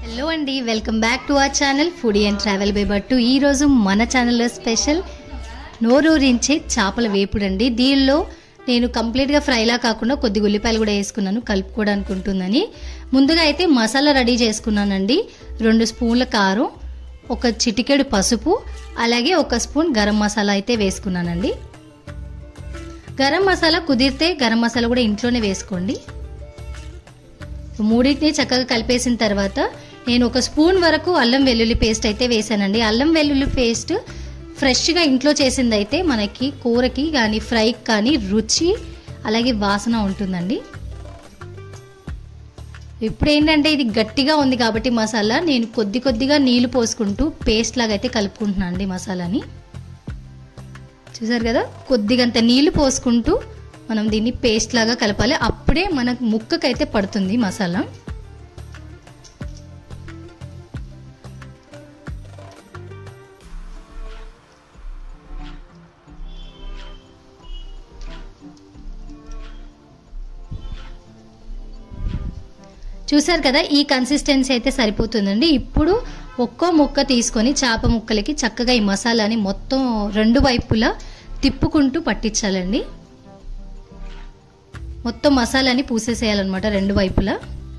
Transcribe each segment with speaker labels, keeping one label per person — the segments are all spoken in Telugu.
Speaker 1: హలో అండి welcome back to our channel foodie and travel by Battu ఈరోజు మన ఛానల్లో స్పెషల్ నోరూరించే చేపల వేపుడు అండి దీనిలో నేను కంప్లీట్గా ఫ్రైలా కాకుండా కొద్దిగా ఉల్లిపాయలు కూడా వేసుకున్నాను కలుపుకోవడానికి ఉంటుందని ముందుగా అయితే మసాలా రెడీ చేసుకున్నానండి రెండు స్పూన్ల కారం ఒక చిటికెడు పసుపు అలాగే ఒక స్పూన్ గరం మసాలా అయితే వేసుకున్నానండి గరం మసాలా కుదిరితే గరం మసాలా కూడా ఇంట్లోనే వేసుకోండి మూడింటిని చక్కగా కలిపేసిన తర్వాత నేను ఒక స్పూన్ వరకు అల్లం వెల్లుల్లి పేస్ట్ అయితే వేసానండి అల్లం వెల్లుల్లి పేస్ట్ ఫ్రెష్గా ఇంట్లో చేసింది అయితే మనకి కూరకి కానీ ఫ్రైకి కానీ రుచి అలాగే వాసన ఉంటుందండి ఇప్పుడు ఏంటంటే ఇది గట్టిగా ఉంది కాబట్టి మసాలా నేను కొద్ది కొద్దిగా నీళ్లు పోసుకుంటూ పేస్ట్ లాగా అయితే కలుపుకుంటున్నాను అండి మసాలాని చూసారు కదా కొద్దిగంత నీళ్లు పోసుకుంటూ మనం దీన్ని పేస్ట్ లాగా కలపాలి అప్పుడే మనకు ముక్కకైతే పడుతుంది మసాలా చూసారు కదా ఈ కన్సిస్టెన్సీ అయితే సరిపోతుందండి ఇప్పుడు ఒక్కో ముక్క తీసుకొని చేప ముక్కలకి చక్కగా ఈ మసాలాని మొత్తం రెండు వైపులా తిప్పుకుంటూ పట్టించాలండి మొత్తం మసాలాని పూసేసేయాలన్నమాట రెండు వైపులా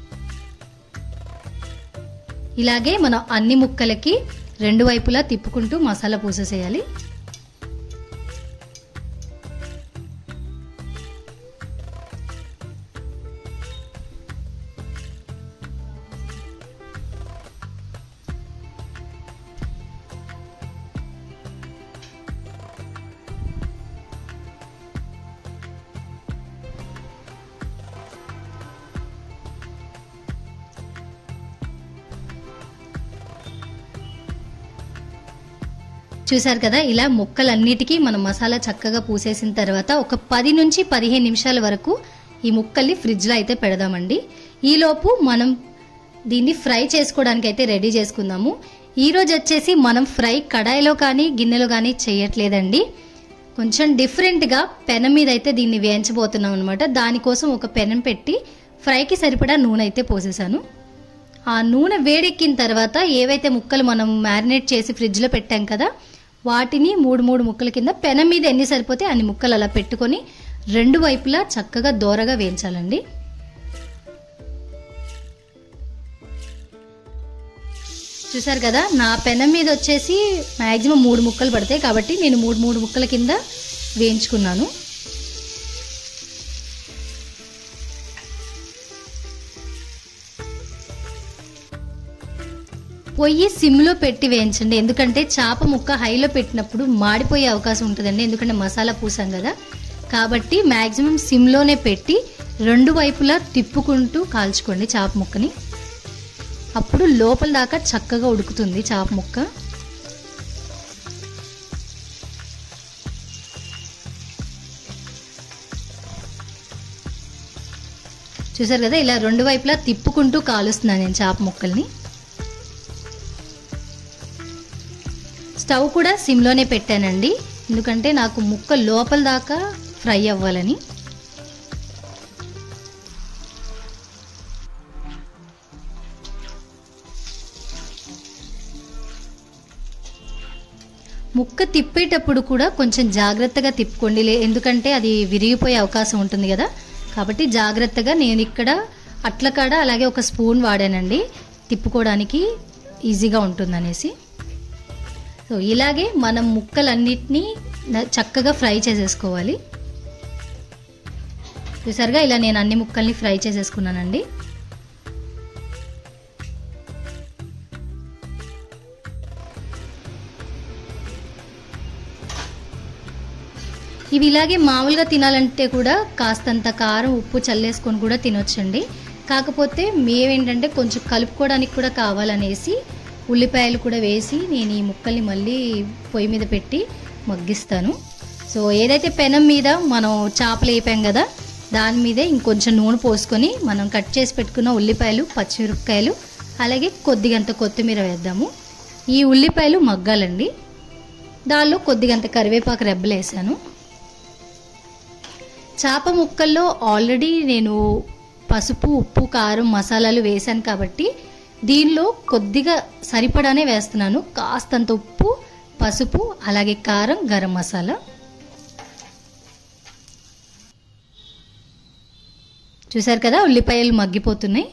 Speaker 1: ఇలాగే మనం అన్ని ముక్కలకి రెండు వైపులా తిప్పుకుంటూ మసాలా పూసేసేయాలి చూసారు కదా ఇలా ముక్కలన్నిటికీ మనం మసాలా చక్కగా పూసేసిన తర్వాత ఒక పది నుంచి పదిహేను నిమిషాల వరకు ఈ ముక్కల్ని ఫ్రిడ్జ్లో అయితే పెడదామండి ఈలోపు మనం దీన్ని ఫ్రై చేసుకోవడానికి అయితే రెడీ చేసుకుందాము ఈరోజు వచ్చేసి మనం ఫ్రై కడాయిలో కానీ గిన్నెలో కానీ చేయట్లేదండి కొంచెం డిఫరెంట్గా పెనం మీద అయితే దీన్ని వేయించబోతున్నాం అనమాట దానికోసం ఒక పెనం పెట్టి ఫ్రైకి సరిపడా నూనె అయితే పోసేసాను ఆ నూనె వేడెక్కిన తర్వాత ఏవైతే ముక్కలు మనం మ్యారినేట్ చేసి ఫ్రిడ్జ్లో పెట్టాం కదా వాటిని మూడు మూడు ముక్కల కింద పెనం మీద ఎన్ని సరిపోతే అన్ని ముక్కలు అలా పెట్టుకొని రెండు వైపులా చక్కగా దోరగా వేయించాలండి చూసారు కదా నా పెనం మీద వచ్చేసి మ్యాక్సిమం మూడు ముక్కలు పడతాయి కాబట్టి నేను మూడు మూడు ముక్కల కింద వేయించుకున్నాను పొయ్యి సిమ్లో పెట్టి వేయించండి ఎందుకంటే చేప ముక్క హైలో పెట్టినప్పుడు మాడిపోయే అవకాశం ఉంటుందండి ఎందుకంటే మసాలా పూసాం కదా కాబట్టి మ్యాక్సిమం సిమ్లోనే పెట్టి రెండు వైపులా తిప్పుకుంటూ కాల్చుకోండి చేప ముక్కని అప్పుడు లోపల దాకా చక్కగా ఉడుకుతుంది చేప ముక్క చూసారు కదా ఇలా రెండు వైపులా తిప్పుకుంటూ కాలుస్తున్నాను నేను చేప ముక్కల్ని స్టవ్ కూడా సిమ్లోనే పెట్టానండి ఎందుకంటే నాకు ముక్క లోపల దాకా ఫ్రై అవ్వాలని ముక్క తిప్పేటప్పుడు కూడా కొంచెం జాగ్రత్తగా తిప్పుకోండి లే ఎందుకంటే అది విరిగిపోయే అవకాశం ఉంటుంది కదా కాబట్టి జాగ్రత్తగా నేను ఇక్కడ అట్ల కాడ అలాగే ఒక స్పూన్ వాడానండి తిప్పుకోవడానికి ఈజీగా ఉంటుందనేసి సో ఇలాగే మనం ముక్కలన్నిటినీ చక్కగా ఫ్రై చేసేసుకోవాలి చూసారుగా ఇలా నేను అన్ని ముక్కల్ని ఫ్రై చేసేసుకున్నానండి ఇవి ఇలాగే మామూలుగా తినాలంటే కూడా కాస్తంత కారం ఉప్పు చల్లేసుకొని కూడా తినొచ్చండి కాకపోతే మేమేంటంటే కొంచెం కలుపుకోవడానికి కూడా కావాలనేసి ఉల్లిపాయలు కూడా వేసి నేను ఈ ముక్కల్ని మళ్ళీ పొయ్యి మీద పెట్టి మగ్గిస్తాను సో ఏదైతే పెనం మీద మనం చేపలు వేపాం కదా దాని మీదే ఇంకొంచెం నూనె పోసుకొని మనం కట్ చేసి పెట్టుకున్న ఉల్లిపాయలు పచ్చిమిరపకాయలు అలాగే కొద్దిగంత కొత్తిమీర వేద్దాము ఈ ఉల్లిపాయలు మగ్గాలండి దానిలో కొద్దిగంత కరివేపాకు రెబ్బలు వేసాను చేప ముక్కల్లో ఆల్రెడీ నేను పసుపు ఉప్పు కారం మసాలాలు వేసాను కాబట్టి దీనిలో కొద్దిగా సరిపడానే వేస్తున్నాను కాస్తంత ఉప్పు పసుపు అలాగే కారం గరం మసాలా చూసారు కదా ఉల్లిపాయలు మగ్గిపోతున్నాయి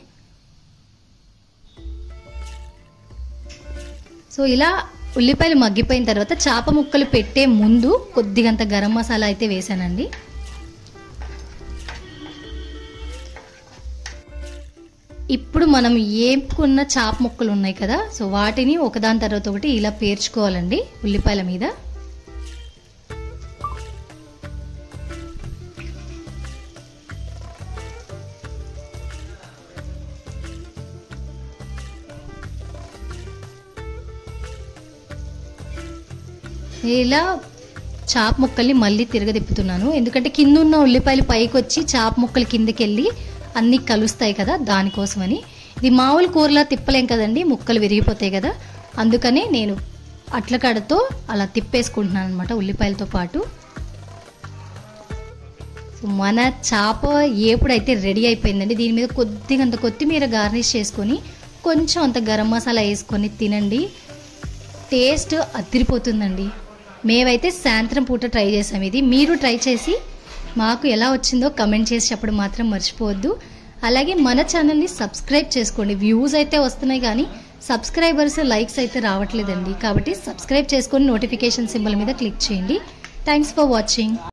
Speaker 1: సో ఇలా ఉల్లిపాయలు మగ్గిపోయిన తర్వాత చేప ముక్కలు పెట్టే ముందు కొద్దిగంత గరం మసాలా అయితే వేసానండి ఇప్పుడు మనం ఏపుకున్న చాప ముక్కలు ఉన్నాయి కదా సో వాటిని ఒకదాని తర్వాత ఒకటి ఇలా పేర్చుకోవాలండి ఉల్లిపాయల మీద ఇలా చాప ముక్కల్ని మళ్ళీ తిరగదిప్పుతున్నాను ఎందుకంటే కింద ఉన్న ఉల్లిపాయలు పైకి వచ్చి చాప ముక్కలు కిందకి వెళ్ళి అన్నీ కలుస్తాయి కదా దానికోసమని ఇది మామూలు కూరలా తిప్పలేం కదండి ముక్కలు విరిగిపోతాయి కదా అందుకనే నేను అట్ల కడతో అలా తిప్పేసుకుంటున్నాను అనమాట ఉల్లిపాయలతో పాటు సో మన చేప ఏపుడైతే రెడీ అయిపోయిందండి దీని మీద కొద్దిగా అంత కొత్తిమీర గార్నిష్ చేసుకొని కొంచెం అంత గరం మసాలా వేసుకొని తినండి టేస్ట్ అదిరిపోతుందండి మేమైతే సాయంత్రం పూట ట్రై చేసాం ఇది మీరు ట్రై చేసి మాకు ఎలా వచ్చిందో కమెంట్ చేసి చెప్పడం మాత్రం మర్చిపోవద్దు అలాగే మన ఛానల్ని సబ్స్క్రైబ్ చేసుకోండి వ్యూస్ అయితే వస్తున్నాయి కానీ సబ్స్క్రైబర్స్ లైక్స్ అయితే రావట్లేదండి కాబట్టి సబ్స్క్రైబ్ చేసుకొని నోటిఫికేషన్ సింబల్ మీద క్లిక్ చేయండి థ్యాంక్స్ ఫర్ వాచింగ్